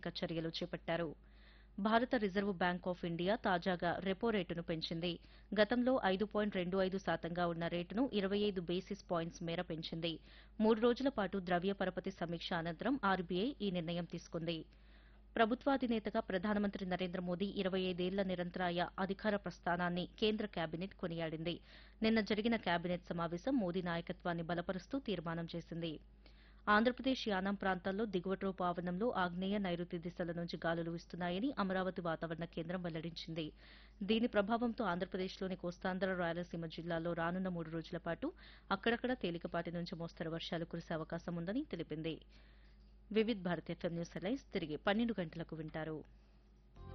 మార్గదర్శక చర్యలు చేపట్టారు భారత రిజర్వ్ బ్యాంక్ ఆఫ్ ఇండియా తాజాగా రెపో రేటును పెంచింది గతంలో ఐదు పాయింట్ రెండు ఐదు శాతంగా ఉన్న రేటును ఇరవై ఐదు బేసిస్ పాయింట్స్ మేర పెంచింది మూడు రోజుల పాటు ద్రవ్య పరపతి సమీక్ష అనంతరం ఆర్బీఐ ఈ నిర్ణయం తీసుకుంది ప్రభుత్వాధినేతగా ప్రధానమంత్రి నరేంద్ర మోదీ ఇరవై ఐదేళ్ల నిరంతరాయ అధికార ప్రస్థానాన్ని కేంద్ర కేబినెట్ కొనియాడింది నిన్న జరిగిన కేబినెట్ సమావేశం మోదీ నాయకత్వాన్ని బలపరుస్తూ తీర్మానం చేసింది ఆంధ్రప్రదేశ్ యానాం ప్రాంతాల్లో దిగువట్రోపు ఆవరణంలో ఆగ్నేయ నైరుతి దిశల నుంచి గాలులు వీస్తున్నాయని అమరావతి వాతావరణ కేంద్రం వెల్లడించింది దీని ప్రభావంతో ఆంధ్రప్రదేశ్లోని కోస్తాంధ్ర రాయలసీమ జిల్లాల్లో రానున్న మూడు రోజుల పాటు అక్కడక్కడ తేలికపాటి నుంచి మోస్తరు వర్షాలు కురిసే అవకాశం ఉందని తెలిపింది Vividh Bharat FM news headlines తిరిగి పన్నెండు గంటలకు వింటారు